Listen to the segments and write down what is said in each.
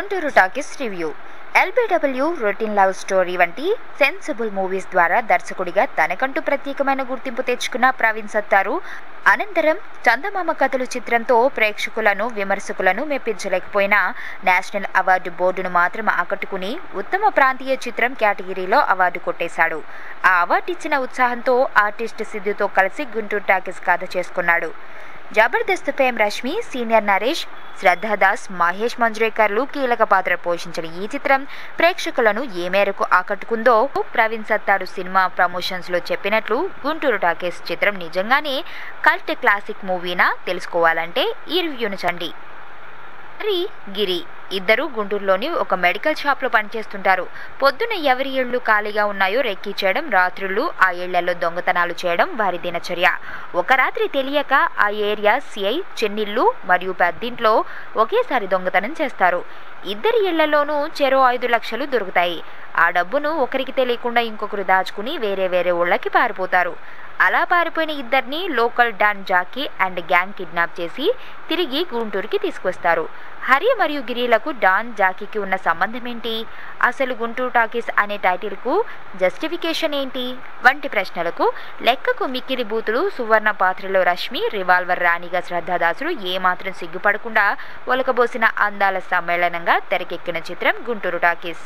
Guntur talkies review LBW routine love story వంటి sensible movies ద్వారా దర్శకుడిగా తనకంటూ ప్రత్యేకమైన గుర్తింపు తెచ్చుకున్న ప్రవీణ్ సత్తారు అనంతరం చందమామ కథలు చిత్రంతో ప్రేక్షకులను విమర్శకులను మెప్పించలేకపోయినా నేషనల్ అవార్డు బోర్డును మాత్రం ఆకట్టుకుని ఉత్తమ ప్రాంతీయ చిత్రం కేటగిరీలో అవార్డు కొట్టేశాడు ఆ అవార్డు ఇచ్చిన ఉత్సాహంతో ఆర్టిస్ట్ సిద్ధుతో కలిసి గుంటూరు టాకీస్ కథ చేసుకున్నాడు జబర్దస్త్ ఫేమ్ రష్మి సీనియర్ నరేష్ శ్రద్ధాదాస్ మహేష్ మంజ్రేకర్లు కీలక పాత్ర పోషించిన ఈ చిత్రం ప్రేక్షకులను ఏ మేరకు ఆకట్టుకుందో ప్రవీణ్ సత్తారు సినిమా ప్రమోషన్స్ లో చెప్పినట్లు గుంటూరు టాకీస్ చిత్రం నిజంగానే కల్ట్ క్లాసిక్ మూవీనా తెలుసుకోవాలంటే ఈ రివ్యూను చండి హరి గిరి ఇద్దరు గుంటూరులోని ఒక మెడికల్ షాప్లో పనిచేస్తుంటారు పొద్దున ఎవరి ఇళ్ళు ఖాళీగా ఉన్నాయో రెక్కి చేయడం రాత్రుళ్ళు ఆ ఇళ్లలో దొంగతనాలు చేయడం వారి దినచర్య ఒక రాత్రి తెలియక ఆ ఏరియా సిఐ చెన్నిళ్ళు మరియు పెద్దింట్లో ఒకేసారి దొంగతనం చేస్తారు ఇద్దరి ఇళ్లలోనూ చెరో ఐదు లక్షలు దొరుకుతాయి ఆ డబ్బును ఒకరికి తెలియకుండా ఇంకొకరు దాచుకుని వేరే వేరే ఊళ్ళకి పారిపోతారు అలా పారిపోయిన ఇద్దరిని local don Jackie and gang kidnap చేసి తిరిగి గుంటూరుకి తీసుకొస్తారు హరి మరియు గిరిలకు డాన్ జాకీకి ఉన్న సంబంధం ఏంటి అసలు గుంటూరు టాకీస్ అనే టైటిల్కు జస్టిఫికేషన్ ఏంటి వంటి ప్రశ్నలకు లెక్కకు మిక్కిలి బూతులు సువర్ణ పాత్రలో రష్మి రివాల్వర్ రాణిగా శ్రద్ధాదాసులు ఏమాత్రం సిగ్గుపడకుండా ఒలకబోసిన అందాల సమ్మేళనంగా తెరకెక్కిన చిత్రం గుంటూరు టాకీస్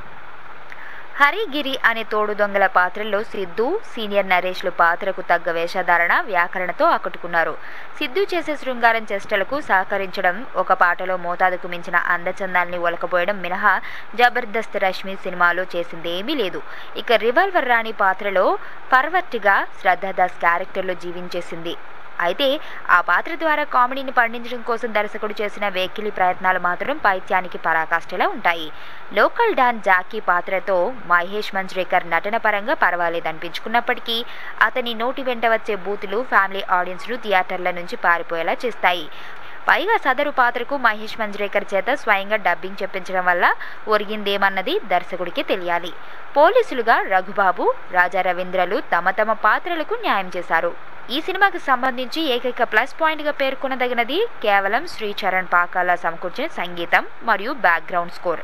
హరిగిరి అనే తోడు దొంగల పాత్రల్లో సిద్ధు సీనియర్ నరేష్లు పాత్రకు తగ్గ వేషధారణ వ్యాకరణతో ఆకట్టుకున్నారు సిద్ధు చేసే శృంగారం చేష్టలకు సహకరించడం ఒక పాటలో మోతాదుకు మించిన అందచందాల్ని ఒలకపోయడం మినహా జబర్దస్త్ రష్మి సినిమాలో చేసిందేమీ లేదు ఇక రివాల్వర్ రాణి పాత్రలో పర్వర్ట్గా శ్రద్ధాదాస్ క్యారెక్టర్లో జీవించేసింది అయితే ఆ పాత్ర ద్వారా కామెడీని పండించడం కోసం దర్శకుడు చేసిన వేకిలి ప్రయత్నాలు మాత్రం పైత్యానికి పరాకాష్ఠలా ఉంటాయి లోకల్ డాన్ జాకీ పాత్రతో మహేష్ మంజ్రేకర్ నటన పరంగా పర్వాలేదనిపించుకున్నప్పటికీ అతని నోటి వెంట వచ్చే బూతులు ఫ్యామిలీ ఆడియన్స్ను థియేటర్ల నుంచి పారిపోయేలా చేస్తాయి పైగా సదరు పాత్రకు మహేష్ మంజ్రేకర్ చేత స్వయంగా డబ్బింగ్ చెప్పించడం వల్ల ఒరిగిందేమన్నది దర్శకుడికి తెలియాలి పోలీసులుగా రఘుబాబు రాజా రవీంద్రలు తమ తమ పాత్రలకు న్యాయం చేశారు ఈ సినిమాకు సంబంధించి ఏకైక ప్లస్ పాయింట్గా పేర్కొనదగినది కేవలం శ్రీచరణ్ పాకాల సమకూర్చిన సంగీతం మరియు బ్యాక్గ్రౌండ్ స్కోర్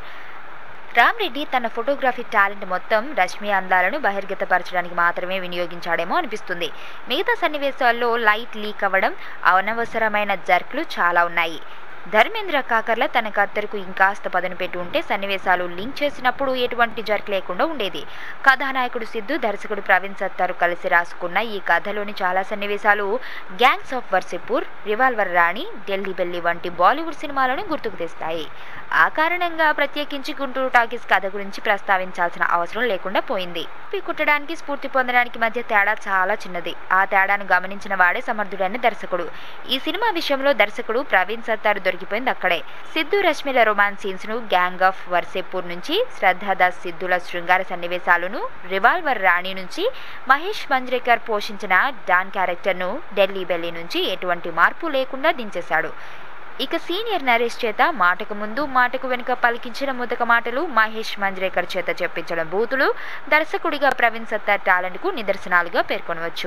రామ్ రెడ్డి తన ఫోటోగ్రఫీ టాలెంట్ మొత్తం రష్మి అందాలను బహిర్గతపరచడానికి మాత్రమే వినియోగించాడేమో అనిపిస్తుంది మిగతా సన్నివేశాల్లో లైట్ లీక్ అవ్వడం అనవసరమైన జర్క్లు చాలా ఉన్నాయి ధర్మేంద్ర కాకర్ల తన కత్తెరకు ఇంకాస్త పదును పెట్టి ఉంటే సన్నివేశాలు లింక్ చేసినప్పుడు ఎటువంటి జర్క్ లేకుండా ఉండేది కథానాయకుడు సిద్ధు దర్శకుడు ప్రవీణ్ సత్తారు కలిసి రాసుకున్న ఈ కథలోని చాలా సన్నివేశాలు gangs of Wasseypur revolver Rani Delhi belly వంటి బాలీవుడ్ సినిమాలను గుర్తుకు తెస్తాయి ఆ కారణంగా ప్రత్యేకించి గుంటూరు టాకీస్ కథ గురించి ప్రస్తావించాల్సిన అవసరం లేకుండా పోయింది కుట్టడానికి స్ఫూర్తి పొందడానికి మధ్య తేడా చాలా చిన్నది ఆ తేడాను గమనించిన వాడే సమర్థుడైన దర్శకుడు ఈ సినిమా విషయంలో దర్శకుడు ప్రవీణ్ సత్తారు దొరికిపోయింది అక్కడే సిద్ధు రష్మిల రొమాన్స్ సీన్స్ ను గ్యాంగ్ ఆఫ్ వర్సేపూర్ నుంచి శ్రద్ధాదాస్ సిద్ధుల శృంగార సన్నివేశాలను రివాల్వర్ రాణి నుంచి మహేష్ మంజ్రేకర్ పోషించిన డాన్ క్యారెక్టర్ను ఢిల్లీ బెల్లి నుంచి ఎటువంటి మార్పు లేకుండా దించేశాడు ఇక సీనియర్ నరేష్ చేత మాటకు ముందు మాటకు వెనుక పలికించిన ముతక మాటలు మహేష్ మంజ్రేకర్ చేత చెప్పించడం బూతులు దర్శకుడిగా ప్రవీణ్ సత్తార్ టాలెంట్కు నిదర్శనాలుగా పేర్కొనవచ్చు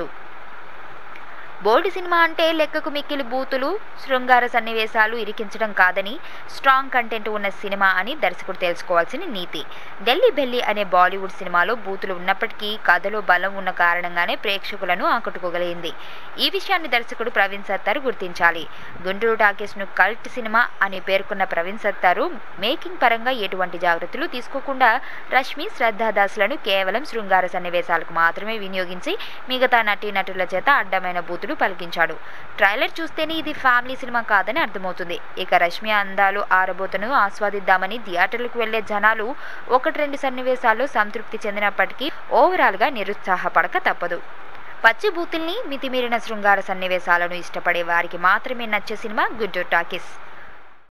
బోర్డు సినిమా అంటే లెక్కకు మిక్కిలి బూతులు శృంగార సన్నివేశాలు ఇరికించడం కాదని స్ట్రాంగ్ కంటెంట్ ఉన్న సినిమా అని దర్శకుడు తెలుసుకోవాల్సిన నీతి ఢిల్లీ బెల్లి అనే బాలీవుడ్ సినిమాలో బూతులు ఉన్నప్పటికీ కథలో బలం ఉన్న కారణంగానే ప్రేక్షకులను ఆకట్టుకోగలిగింది ఈ విషయాన్ని దర్శకుడు ప్రవీణ్ సత్తారు గుర్తించాలి గుంటూరు టాకీస్ను కల్ట్ సినిమా అని పేర్కొన్న ప్రవీణ్ సత్తారు మేకింగ్ పరంగా ఎటువంటి జాగ్రత్తలు తీసుకోకుండా రష్మి శ్రద్ధాదాసులను కేవలం శృంగార సన్నివేశాలకు మాత్రమే వినియోగించి మిగతా నటీనటుల చేత అడ్డమైన బూతులు బూతులు పలికించాడు ట్రైలర్ చూస్తేనే ఇది ఫ్యామిలీ సినిమా కాదని అర్థమవుతుంది ఇక రష్మి అందాలు ఆరబోతను ఆస్వాదిద్దామని థియేటర్లకు వెళ్లే జనాలు ఒకటి రెండు సన్నివేశాల్లో సంతృప్తి చెందినప్పటికీ ఓవరాల్గా నిరుత్సాహపడక తప్పదు పచ్చి బూతుల్ని మితిమీరిన శృంగార సన్నివేశాలను ఇష్టపడే వారికి మాత్రమే నచ్చే సినిమా గుంటూరు టాకీస్